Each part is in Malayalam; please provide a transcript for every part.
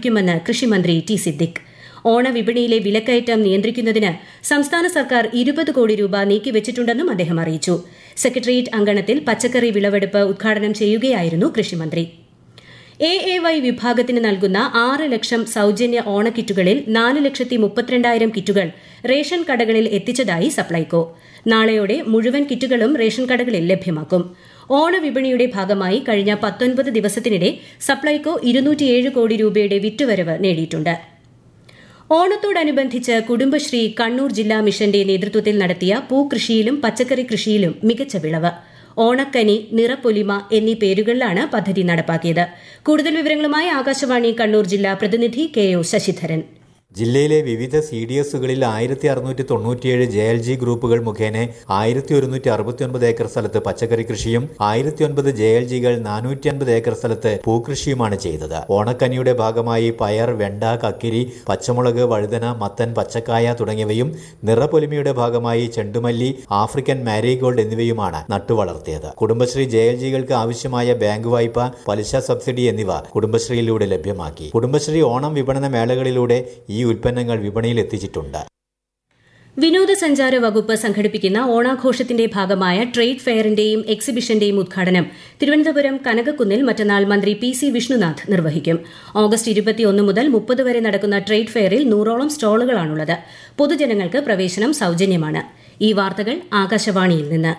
ലഭിക്കുമെന്ന് കൃഷിമന്ത്രി ടി സിദ്ദിഖ് ഓണവിപണിയിലെ വിലക്കയറ്റം നിയന്ത്രിക്കുന്നതിന് സംസ്ഥാന സർക്കാർ ഇരുപത് കോടി രൂപ നീക്കിവച്ചിട്ടുണ്ടെന്നും അദ്ദേഹം അറിയിച്ചു സെക്രട്ടേറിയറ്റ് അങ്കണത്തിൽ പച്ചക്കറി വിളവെടുപ്പ് ഉദ്ഘാടനം ചെയ്യുകയായിരുന്നു കൃഷിമന്ത്രി എ എ വൈ വിഭാഗത്തിന് നൽകുന്ന ആറ് ലക്ഷം സൌജന്യ ഓണക്കിറ്റുകളിൽ നാല് ലക്ഷത്തി മുപ്പത്തിരണ്ടായിരം കിറ്റുകൾ റേഷൻ കടകളിൽ എത്തിച്ചതായി സപ്ലൈകോ നാളെയോടെ മുഴുവൻ കിറ്റുകളും റേഷൻ കടകളിൽ ലഭ്യമാക്കും ഓണവിപണിയുടെ ഭാഗമായി കഴിഞ്ഞ പത്തൊൻപത് ദിവസത്തിനിടെ സപ്ലൈകോ ഇരുന്നൂറ്റിയേഴ് കോടി രൂപയുടെ വിറ്റുവരവ് നേടിയിട്ടുണ്ട് ഓണത്തോടനുബന്ധിച്ച് കുടുംബശ്രീ കണ്ണൂർ ജില്ലാ മിഷന്റെ നേതൃത്വത്തിൽ നടത്തിയ പൂകൃഷിയിലും പച്ചക്കറി കൃഷിയിലും മികച്ച വിളവ് ഓണക്കനി നിറപ്പൊലിമ എന്നീ പേരുകളിലാണ് പദ്ധതി നടപ്പാക്കിയത് കൂടുതൽ വിവരങ്ങളുമായി ആകാശവാണി കണ്ണൂർ ജില്ലാ പ്രതിനിധി കെ ഒ ശശിധരൻ ജില്ലയിലെ വിവിധ സി ഡി എസുകളിൽ ആയിരത്തി അറുന്നൂറ്റി തൊണ്ണൂറ്റിയേഴ് ജെ എൽ ജി ഗ്രൂപ്പുകൾ മുഖേന ആയിരത്തി ഒരുന്നൂറ്റി അറുപത്തിയൊൻപത് ഏക്കർ സ്ഥലത്ത് പച്ചക്കറി കൃഷിയും ആയിരത്തി ഒൻപത് ജെ എൽ ജികൾ നാനൂറ്റി അൻപത് ഏക്കർ സ്ഥലത്ത് പൂക്കൃഷിയുമാണ് ചെയ്തത് ഓണക്കനിയുടെ ഭാഗമായി പയർ വെണ്ട കക്കിരി പച്ചമുളക് വഴുതന മത്തൻ പച്ചക്കായ തുടങ്ങിയവയും നിറപ്പൊലിമയുടെ ഭാഗമായി ചെണ്ടുമല്ലി ആഫ്രിക്കൻ മാരിഗോൾഡ് എന്നിവയുമാണ് നട്ടുവളർത്തിയത് കുടുംബശ്രീ ജെ എൽ ജികൾക്ക് ആവശ്യമായ ബാങ്ക് വായ്പ പലിശ സബ്സിഡി എന്നിവ കുടുംബശ്രീയിലൂടെ ലഭ്യമാക്കി കുടുംബശ്രീ ഓണം വിപണന മേളകളിലൂടെ ഈ ഉൽപ്പന്നങ്ങൾ വിപണിയിൽ എത്തിച്ചിട്ടുണ്ട് വിനോദസഞ്ചാര വകുപ്പ് സംഘടിപ്പിക്കുന്ന ഓണാഘോഷത്തിന്റെ ഭാഗമായ ട്രേഡ് ഫെയറിന്റെയും എക്സിബിഷന്റെയും ഉദ്ഘാടനം തിരുവനന്തപുരം കനകക്കുന്നിൽ മറ്റന്നാൾ മന്ത്രി പി സി വിഷ്ണുനാഥ് നിർവഹിക്കും ഓഗസ്റ്റ് ഇരുപത്തിയൊന്ന് മുതൽ മുപ്പത് വരെ നടക്കുന്ന ട്രേഡ് ഫെയറിൽ നൂറോളം സ്റ്റാളുകളാണുള്ളത് പൊതുജനങ്ങൾക്ക് പ്രവേശനം സൌജന്യമാണ് ഈ വാർത്തകൾ ആകാശവാണിയിൽ നിന്ന്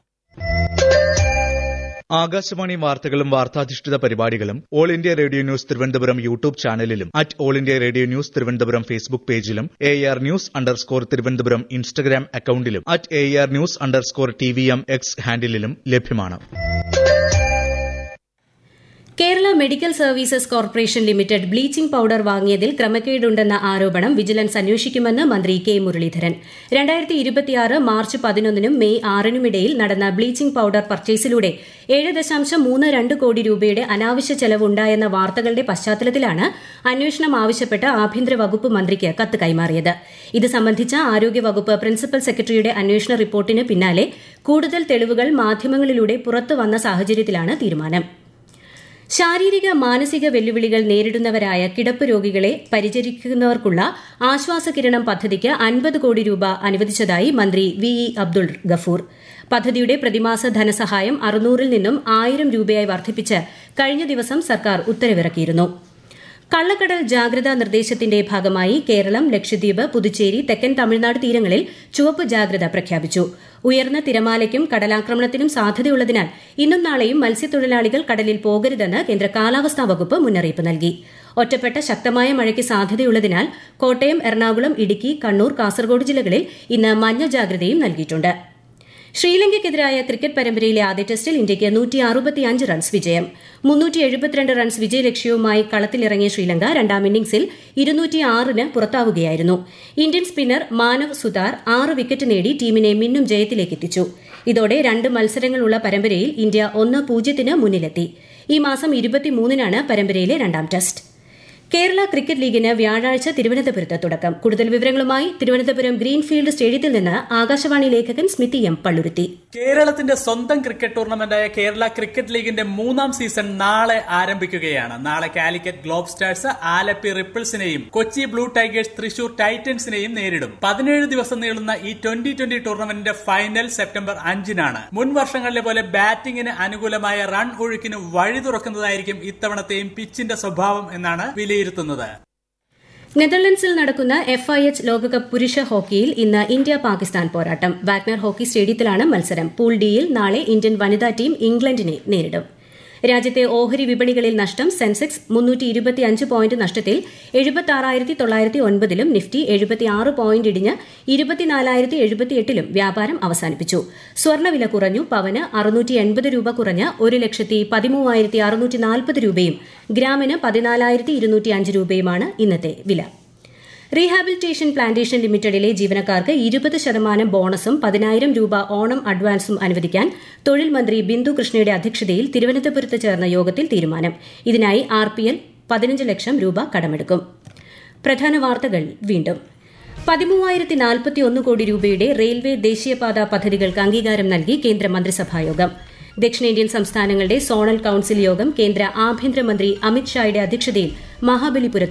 ആകാശവാണി വാർത്തകളും വാർത്താധിഷ്ഠിത പരിപാടികളും All India Radio news Thiruvananthapuram YouTube ചാനലിലും at All India Radio news Thiruvananthapuram Facebook പേജിലും A R news underscore Thiruvananthapuram Instagram അക്കൌണ്ടിലും at A R news underscore T V M X ഹാൻഡിലും ലഭ്യമാണ് Kerala medical services corporation limited bleaching powder വാങ്ങിയതിൽ ക്രമക്കേടുണ്ടെന്ന ആരോപണം വിജിലൻസ് അന്വേഷിക്കുമെന്ന് മന്ത്രി കെ മുരളീധരൻ രണ്ടായിരത്തി ഇരുപത്തിയാറ് മാർച്ച് പതിനൊന്നിനും മെയ് ആറിനുമിടയിൽ നടന്ന ബ്ലീച്ചിംഗ് പൌഡർ പർച്ചേസിലൂടെ ഏഴ് ദശാംശം മൂന്ന് രണ്ട് കോടി രൂപയുടെ അനാവശ്യ ചെലവുണ്ടായെന്ന വാർത്തകളുടെ പശ്ചാത്തലത്തിലാണ് അന്വേഷണം ആവശ്യപ്പെട്ട് ആഭ്യന്തര വകുപ്പ് മന്ത്രിക്ക് കത്ത് കൈമാറിയത് ഇത് സംബന്ധിച്ച ആരോഗ്യവകുപ്പ് പ്രിൻസിപ്പൽ സെക്രട്ടറിയുടെ അന്വേഷണ റിപ്പോർട്ടിന് പിന്നാലെ കൂടുതൽ തെളിവുകൾ മാധ്യമങ്ങളിലൂടെ പുറത്തുവന്ന സാഹചര്യത്തിലാണ് തീരുമാനം ശാരീരിക മാനസിക വെല്ലുവിളികൾ നേരിടുന്നവരായ കിടപ്പ് രോഗികളെ പരിചരിക്കുന്നവർക്കുള്ള ആശ്വാസകിരണം പദ്ധതിക്ക് അൻപത് കോടി രൂപ അനുവദിച്ചതായി മന്ത്രി വി ഇ അബ്ദുൾ ഗഫൂർ പദ്ധതിയുടെ പ്രതിമാസ ധനസഹായം അറുന്നൂറിൽ നിന്നും ആയിരം രൂപയായി വർദ്ധിപ്പിച്ച് കഴിഞ്ഞ ദിവസം സർക്കാർ ഉത്തരവിറക്കിയിരുന്നു കള്ളക്കടൽ ജാഗ്രതാ നിർദ്ദേശത്തിന്റെ ഭാഗമായി കേരളം ലക്ഷദ്വീപ് പുതുച്ചേരി തെക്കൻ തമിഴ്നാട് തീരങ്ങളിൽ ചുവപ്പ് ജാഗ്രത പ്രഖ്യാപിച്ചു ഉയർന്ന തിരമാലയ്ക്കും കടലാക്രമണത്തിനും സാധ്യതയുള്ളതിനാൽ ഇന്നും നാളെയും മത്സ്യത്തൊഴിലാളികൾ കടലിൽ പോകരുതെന്ന് കേന്ദ്ര കാലാവസ്ഥാ വകുപ്പ് മുന്നറിയിപ്പ് നൽകി ഒറ്റപ്പെട്ട ശക്തമായ മഴയ്ക്ക് സാധ്യതയുള്ളതിനാൽ കോട്ടയം എറണാകുളം ഇടുക്കി കണ്ണൂർ കാസർഗോഡ് ജില്ലകളിൽ ഇന്ന് മഞ്ഞ ജാഗ്രതയും നൽകിയിട്ടുണ്ട് ശ്രീലങ്കയ്ക്കെതിരായ ക്രിക്കറ്റ് പരമ്പരയിലെ ആദ്യ ടെസ്റ്റിൽ ഇന്ത്യയ്ക്ക് നൂറ്റി അറുപത്തിയഞ്ച് റൺസ് വിജയം മുന്നൂറ്റി എഴുപത്തിരണ്ട് റൺസ് വിജയലക്ഷ്യവുമായി കളത്തിലിറങ്ങിയ ശ്രീലങ്ക രണ്ടാം ഇന്നിംഗ്സിൽ ഇരുന്നൂറ്റിയാറിന് പുറത്താവുകയായിരുന്നു ഇന്ത്യൻ സ്പിന്നർ മാനവ് സുതാർ ആറ് വിക്കറ്റ് നേടി ടീമിനെ മിന്നും ജയത്തിലേക്ക് എത്തിച്ചു ഇതോടെ രണ്ട് മത്സരങ്ങളുള്ള പരമ്പരയിൽ ഇന്ത്യ ഒന്ന് പൂജ്യത്തിന് മുന്നിലെത്തി ഈ മാസം ഇരുപത്തിമൂന്നിനാണ് പരമ്പരയിലെ രണ്ടാം ടെസ്റ്റ് കേരള ക്രിക്കറ്റ് ലീഗിന് വ്യാഴാഴ്ച തിരുവനന്തപുരത്ത് തുടക്കം കൂടുതൽ വിവരങ്ങളുമായി തിരുവനന്തപുരം ഗ്രീൻഫീൽഡ് സ്റ്റേഡിയത്തിൽ നിന്ന് ആകാശവാണി ലേഖകൻ സ്മിതി എം പള്ളുരുത്തി കേരളത്തിന്റെ സ്വന്തം ക്രിക്കറ്റ് ടൂർണമെന്റായ കേരള ക്രിക്കറ്റ് ലീഗിന്റെ മൂന്നാം സീസൺ നാളെ ആരംഭിക്കുകയാണ് നാളെ കാലിക്കറ്റ് ഗ്ലോബ് സ്റ്റാർസ് ആലപ്പി റിപ്പിൾസിനെയും കൊച്ചി ബ്ലൂ ടൈഗേഴ്സ് തൃശൂർ ടൈറ്റൻസിനെയും നേരിടും പതിനേഴ് ദിവസം നീളുന്ന ഈ ട്വന്റി ട്വന്റി ടൂർണമെന്റിന്റെ ഫൈനൽ സെപ്റ്റംബർ അഞ്ചിനാണ് മുൻ വർഷങ്ങളിലെ പോലെ ബാറ്റിംഗിന് അനുകൂലമായ റൺ ഒഴുക്കിന് വഴി തുറക്കുന്നതായിരിക്കും ഇത്തവണത്തെയും പിച്ചിന്റെ സ്വഭാവം എന്നാണ് വിലയിരുത്തുന്നത് നെതർലൻഡ്സിൽ നടക്കുന്ന എഫ് ഐ എച്ച് ലോകകപ്പ് പുരുഷ ഹോക്കിയിൽ ഇന്ന് ഇന്ത്യ പാകിസ്ഥാൻ പോരാട്ടം വാഗ്നർ ഹോക്കി സ്റ്റേഡിയത്തിലാണ് മത്സരം പൂൾ ഡിയിൽ നാളെ ഇന്ത്യൻ വനിതാ ടീം ഇംഗ്ലണ്ടിനെ നേരിടും രാജ്യത്തെ ഓഹരി വിപണികളിൽ നഷ്ടം സെൻസെക്സ് മുന്നൂറ്റി ഇരുപത്തിയഞ്ച് പോയിന്റ് നഷ്ടത്തിൽ എഴുപത്തി തൊള്ളായിരത്തി ഒൻപതിലും നിഫ്റ്റി എഴുപത്തിയാറ് പോയിന്റ് ഇടിഞ്ഞ് ഇരുപത്തിനാലായിരത്തി എഴുപത്തിയെട്ടിലും വ്യാപാരം അവസാനിപ്പിച്ചു സ്വർണ്ണവില കുറഞ്ഞു പവന് അറുന്നൂറ്റി എൺപത് രൂപ കുറഞ്ഞ് ഒരു ലക്ഷത്തി പതിമൂവായിരത്തി അറുന്നൂറ്റി നാൽപ്പത് രൂപയും ഗ്രാമിന് പതിനാലായിരത്തി ഇരുന്നൂറ്റി അഞ്ച് രൂപയുമാണ് ഇന്നത്തെ വില റീഹാബിലിറ്റേഷൻ പ്ലാന്റേഷൻ ലിമിറ്റഡിലെ ജീവനക്കാർക്ക് ഇരുപത് ശതമാനം ബോണസും പതിനായിരം രൂപ ഓണം അഡ്വാൻസും അനുവദിക്കാൻ തൊഴിൽ മന്ത്രി ബിന്ദു കൃഷ്ണയുടെ അധ്യക്ഷതയിൽ തിരുവനന്തപുരത്ത് ചേർന്ന യോഗത്തിൽ തീരുമാനം ഇതിനായി ആർ പി എൽ പതിനഞ്ച് ലക്ഷം രൂപ കടമെടുക്കും പ്രധാന വാർത്തകൾ വീണ്ടും പതിമൂവായിരത്തി നാൽപ്പത്തി ഒന്ന് കോടി രൂപയുടെ റെയിൽവേ ദേശീയപാത പദ്ധതികൾക്ക് അംഗീകാരം നൽകി കേന്ദ്ര മന്ത്രിസഭായോഗം ദക്ഷിണേന്ത്യൻ സംസ്ഥാനങ്ങളുടെ സോണൽ കൌൺസിൽ യോഗം കേന്ദ്ര ആഭ്യന്തരമന്ത്രി അമിത്ഷായുടെ അധ്യക്ഷതയിൽ മഹാബലിപുരത്ത്